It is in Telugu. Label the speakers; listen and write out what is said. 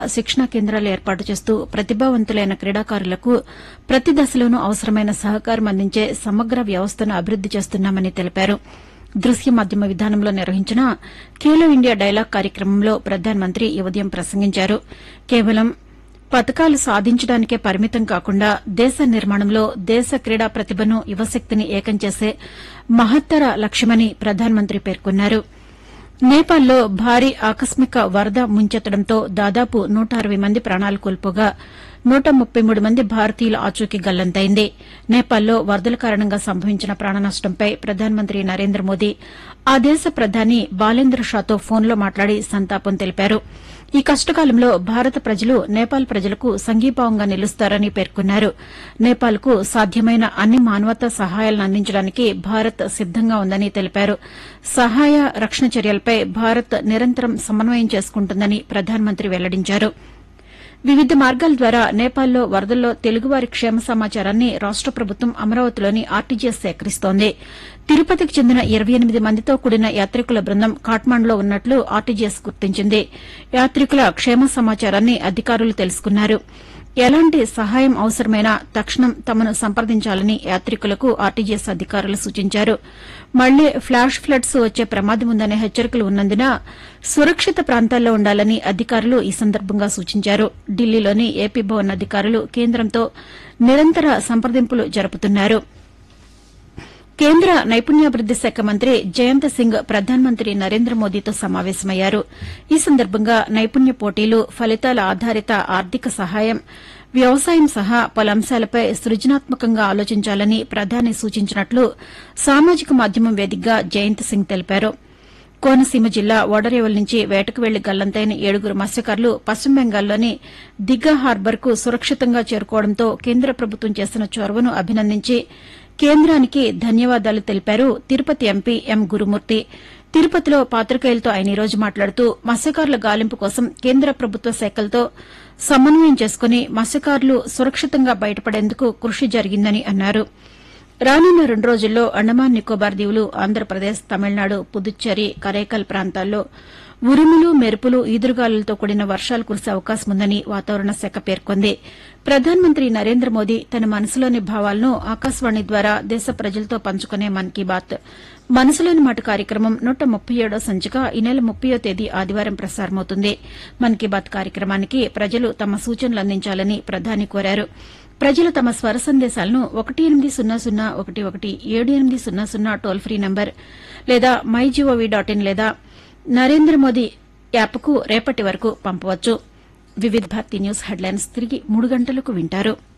Speaker 1: శిక్షణా కేంద్రాలు ఏర్పాటు చేస్తూ ప్రతిభావంతులైన క్రీడాకారులకు ప్రతి దశలోనూ అవసరమైన సహకారం అందించే సమగ్ర వ్యవస్థను అభివృద్ది చేస్తున్నామని తెలిపారు దృశ్య మాధ్యమ విధానంలో నిర్వహించిన ఖేలో ఇండియా డైలాగ్ కార్యక్రమంలో ప్రధానమంత్రి ఈ ఉదయం ప్రసంగించారు కేవలం పథకాలు సాధించడానికే పరిమితం కాకుండా దేశ నిర్మాణంలో దేశ క్రీడా ప్రతిభను యువశక్తిని ఏకం చేసే మహత్తర లక్ష్యమని ప్రధానమంత్రి పేర్కొన్నారు నేపాల్లో భారీ ఆకస్మిక వరద ముంచెత్తడంతో దాదాపు నూట అరవై మంది ప్రాణాలు కోల్పోగా నూట ముప్పై మూడు మంది భారతీయుల ఆచూకీ గల్లంతైంది నేపాల్లో వరదల కారణంగా సంభవించిన ప్రాణ నష్టంపై ప్రధానమంత్రి నరేంద్ర మోదీ ఆ దేశ ప్రధాని బాలేంద్ర షాతో ఫోన్లో మాట్లాడి సంతాపం తెలిపారు ఈ కష్టకాలంలో భారత ప్రజలు నేపాల్ ప్రజలకు సంఘీభావంగా నిలుస్తారని పేర్కొన్నారు నేపాల్కు సాధ్యమైన అన్ని మానవతా సహాయాలను అందించడానికి భారత్ సిద్దంగా ఉందని తెలిపారు సహాయ రక్షణ చర్యలపై భారత్ నిరంతరం సమన్వయం చేసుకుంటుందని ప్రధానమంత్రి వెల్లడించారు వివిధ మార్గాల ద్వారా నేపాల్లో వరదల్లో తెలుగువారి క్షేమ సమాచారాన్ని రాష్ట ప్రభుత్వం అమరావతిలోని ఆర్టీజీఎస్ సేకరిస్తోంది తిరుపతికి చెందిన ఇరవై ఎనిమిది మందితో కూడిన యాత్రికుల బృందం కాట్మాండ్లో ఉన్నట్లు ఆర్టీజీఎస్ గుర్తించింది యాత్రికుల క్షేమ సమాచారాన్ని అధికారులు తెలుసుకున్నారు ఎలాంటి సహాయం అవసరమైనా తక్షణం తమను సంప్రదించాలని యాత్రికులకు ఆర్టీజీఎస్ అధికారులు సూచించారు మళ్లీ ఫ్లాష్ ఫ్లడ్స్ వచ్చే ప్రమాదం ఉందనే హెచ్చరికలు ఉన్నందున సురక్షిత ప్రాంతాల్లో ఉండాలని అధికారులు ఈ సందర్భంగా సూచించారు ఢిల్లీలోని ఏపీ భవన్ అధికారులు కేంద్రంతో నిరంతర సంప్రదింపులు జరుపుతున్నారు కేంద్ర నైపుణ్యాభివృద్ది శాఖ మంత్రి జయంత్ సింగ్ ప్రధానమంత్రి నరేంద్ర మోదీతో సమావేశమయ్యారు ఈ సందర్భంగా నైపుణ్య పోటీలు ఫలితాల ఆధారిత ఆర్థిక సహాయం వ్యవసాయం సహా పలు అంశాలపై సృజనాత్మకంగా ఆలోచించాలని ప్రధాని సూచించినట్లు సామాజిక మాధ్యమం వేదికగా జయంత్ సింగ్ తెలిపారు కోనసీమ జిల్లా ఓడరేవల్ నుంచి వేటకు వెళ్లి గల్లంతైన ఏడుగురు మత్స్యకారులు పశ్చిమ బెంగాల్లోని దిగ్గా హార్బర్కు సురక్షితంగా చేరుకోవడంతో కేంద్ర ప్రభుత్వం చేసిన చొరవను అభినందించి కేంద్రానికి ధన్యవాదాలు తెలిపారు తిరుపతి ఎంపీ ఎం గురుమూర్తి తిరుపతిలో పాతికేయులతో ఆయన ఈ రోజు మాట్లాడుతూ మత్స్యకారుల గాలింపు కోసం కేంద్ర ప్రభుత్వ శాఖలతో సమన్వయం చేసుకుని మత్స్యకారులు సురక్షితంగా బయటపడేందుకు కృషి జరిగిందని అన్నారు రానున్న రెండు రోజుల్లో అండమాన్ నికోబార్ దీవులు ఆంధ్రప్రదేశ్ తమిళనాడు పుదుచ్చేరి కరైకల్ ప్రాంతాల్లో ఉరుములు మెరుపులు ఈదురుగాలులతో కూడిన వర్షాలు కురిసే అవకాశం ఉందని వాతావరణ శాఖ పేర్కొంది ప్రధానమంత్రి నరేంద్ర మోదీ తన మనసులోని భావాలను ఆకాశవాణి ద్వారా దేశ ప్రజలతో పంచుకునే మన్ కీ బాత్ మనసులోని మాట కార్యక్రమం నూట ముప్పై ఏడో సంచిక ఈ నెల ముప్పయో తేదీ ఆదివారం ప్రసారమవుతుంది మన్ కీ బాత్ కార్యక్రమానికి ప్రజలు తమ సూచనలు అందించాలని ప్రధాని కోరారు ప్రజలు తమ స్వర సందేశాలను ఒకటి ఎనిమిది సున్నా సున్నా ఒకటి ఒకటి ఏడు ఎనిమిది సున్నా సున్నా టోల్ ఫ్రీ నంబర్ లేదా మై జీఓవీ డాట్ ఇన్ లేదా నరేంద్ర మోదీ యాప్కు రేపటి వరకు పంపవచ్చు వివిధ భారతి న్యూస్ హెడ్లైన్స్ తిరిగి మూడు గంటలకు వింటారు